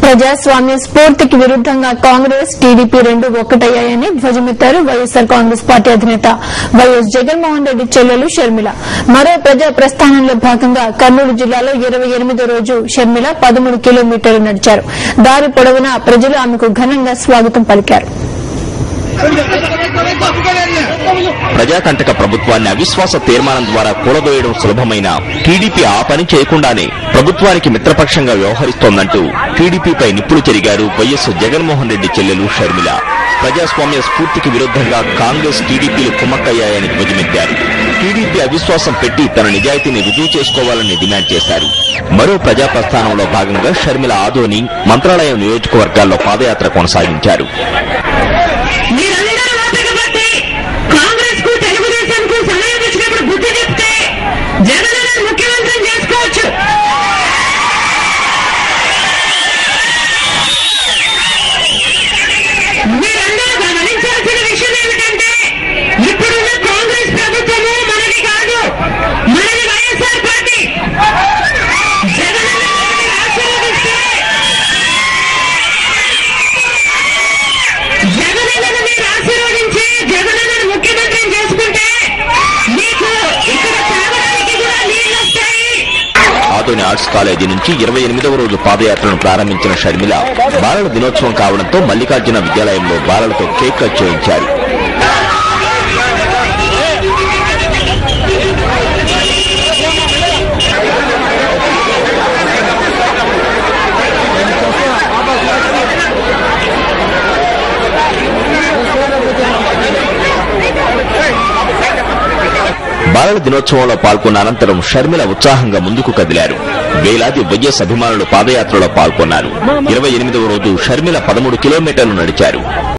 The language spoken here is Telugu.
ప్రజాస్వామ్య స్ఫూర్తికి విరుద్దంగా కాంగ్రెస్ టీడీపీ రెండు ఒక్కటయ్యాయని ధ్వజమెత్తారు వైఎస్సార్ కాంగ్రెస్ పార్టీ అధినేత వైఎస్ జగన్మోహన్ రెడ్డి చెల్లెలు షర్మిల మరో ప్రజా ప్రస్థానంలో భాగంగా కర్నూలు జిల్లాలో ఇరవై ఎనిమిదో రోజు షర్మిల పదమూడు కిలోమీటర్లు నడిచారు దారి పొడవునా ప్రజలు ఆమెకు ఘనంగా స్వాగతం పలికారు ప్రజాకంటక ప్రభుత్వాన్ని అవిశ్వాస తీర్మానం ద్వారా కూలదోయడం సులభమైన టీడీపీ ఆ పని చేయకుండానే ప్రభుత్వానికి మిత్రపక్షంగా వ్యవహరిస్తోందంటూ టీడీపీపై నిప్పులు చెరిగారు వైఎస్ జగన్మోహన్ రెడ్డి చెల్లెలు షర్మిల ప్రజాస్వామ్య స్ఫూర్తికి విరుద్దంగా కాంగ్రెస్ టీడీపీలు కుమ్మక్కయ్యాయని ధ్వజమెత్తారు టీడీపీ అవిశ్వాసం పెట్టి తన నిజాయితీని రుజువు చేసుకోవాలని డిమాండ్ చేశారు మరో ప్రజా ప్రస్థానంలో భాగంగా షర్మిల ఆదోని మంత్రాలయం నియోజకవర్గాల్లో పాదయాత్ర కొనసాగించారు మీరందరూ ఓపిక పట్టి కాంగ్రెస్ కు తెలుగుదేశంకు సమయం వచ్చినప్పుడు బుద్ధి చెప్తే జగన్ ముఖ్యమంత్రి చేసుకోవచ్చు మీరందరూ గమనించాల్సిన విషయం ఏమిటంటే ఇప్పుడున్న కాంగ్రెస్ ప్రభుత్వము మనది కాదు మనది వైఎస్ఆర్ పార్టీ జగన్ ఆశీర్వదిస్తే జగనన్నను మీరు ఆశీర్వదించి జగనన్నను ముఖ్యమంత్రిని చేసుకుంటే మీకు ఇక్కడ తాగడానికి కూడా నీళ్ళు వస్తాయి ఆదోని ఆర్ట్స్ కాలేజీ నుంచి ఇరవై ఎనిమిదవ రోజు పాదయాత్రను ప్రారంభించిన షర్మిల బాలల దినోత్సవం కావడంతో మల్లికార్జున విద్యాలయంలో బాలలతో కేక్ కట్ చేయించారు బాలల దినోత్సవంలో పాల్గొన్న అనంతరం షర్మిల ఉత్సాహంగా ముందుకు కదిలారు వేలాది వైఎస్ అభిమానులు పాదయాత్రలో పాల్గొన్నారు ఇరవై ఎనిమిదవ రోజు షర్మిల పదమూడు కిలోమీటర్లు నడిచారు